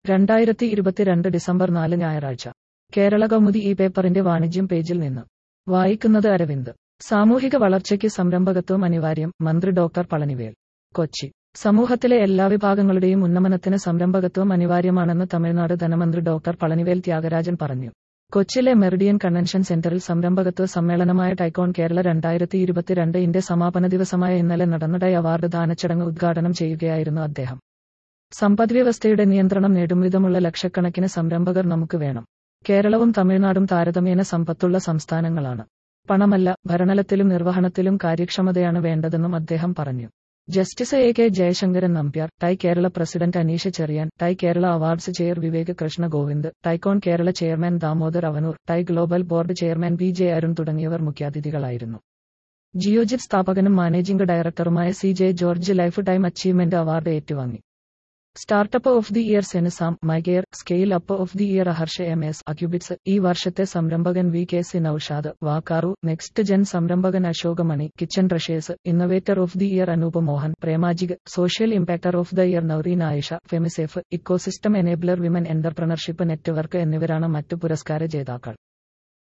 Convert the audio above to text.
രണ്ടായിരത്തി ഇരുപത്തിരണ്ട് ഡിസംബർ നാല് ഞായറാഴ്ച കേരള കൗമുദി ഈ പേപ്പറിന്റെ വാണിജ്യം പേജിൽ നിന്ന് വായിക്കുന്നത് അരവിന്ദ് സാമൂഹിക വളർച്ചയ്ക്ക് സംരംഭകത്വം അനിവാര്യം മന്ത്രി ഡോക്ടർ പളനിവേൽ കൊച്ചി സമൂഹത്തിലെ എല്ലാ വിഭാഗങ്ങളുടെയും ഉന്നമനത്തിന് സംരംഭകത്വം അനിവാര്യമാണെന്ന് തമിഴ്നാട് ധനമന്ത്രി ഡോക്ടർ പളനിവേൽ ത്യാഗരാജൻ പറഞ്ഞു കൊച്ചിയിലെ മെറിഡിയൻ കൺവെൻഷൻ സെന്ററിൽ സംരംഭകത്വ സമ്മേളനമായ ടൈക്കോൺ കേരള രണ്ടായിരത്തി ഇരുപത്തിരണ്ട് ഇന്റെ സമാപന ദിവസമായ ഇന്നലെ നടന്ന ഡൈ അവാർഡ് ദാനച്ചടങ്ങ് ഉദ്ഘാടനം ചെയ്യുകയായിരുന്നു അദ്ദേഹം സമ്പദ്വ്യവസ്ഥയുടെ നിയന്ത്രണം നേടും വിധമുള്ള ലക്ഷക്കണക്കിന് സംരംഭകർ നമുക്ക് വേണം കേരളവും തമിഴ്നാടും താരതമ്യേന സമ്പത്തുള്ള സംസ്ഥാനങ്ങളാണ് പണമല്ല ഭരണത്തിലും നിർവഹണത്തിലും കാര്യക്ഷമതയാണ് വേണ്ടതെന്നും അദ്ദേഹം പറഞ്ഞു Justice A K Jayasankaran Nambiar TiE Kerala president Aneesha Cherian TiE Kerala awards chair Vivek Krishna Govind TiEcon Kerala chairman Damodar Avanoor TiE global board chairman B J Arun തുടങ്ങിയവർ മുഖ്യാതിഥികളായിരുന്നു ജിയോജിത് സ്ഥാപകനും മാനേജിംഗ് ഡയറക്ടറുമായ C J George lifetime achievement award ഏറ്റുവാങ്ങി സ്റ്റാർട്ടപ്പ് ഓഫ് ദി ഇയർ സെനിസാം മൈകെയർ scale up of the year Harsha M S Accubits ഈ വർഷത്തെ സംരംഭകൻ V K C Noushad വാക്കാറു next gen സംരംഭകൻ Ashokamani Kitchen Rushers innovator of the year Anoop Mohan പ്രേമാജിക് social impacter of the year Naureen Aisha FemiSafe ecosystem enabler women entrepreneurship network എന്നിവരാണ് മറ്റു പുരസ്കാര ജേതാക്കൾ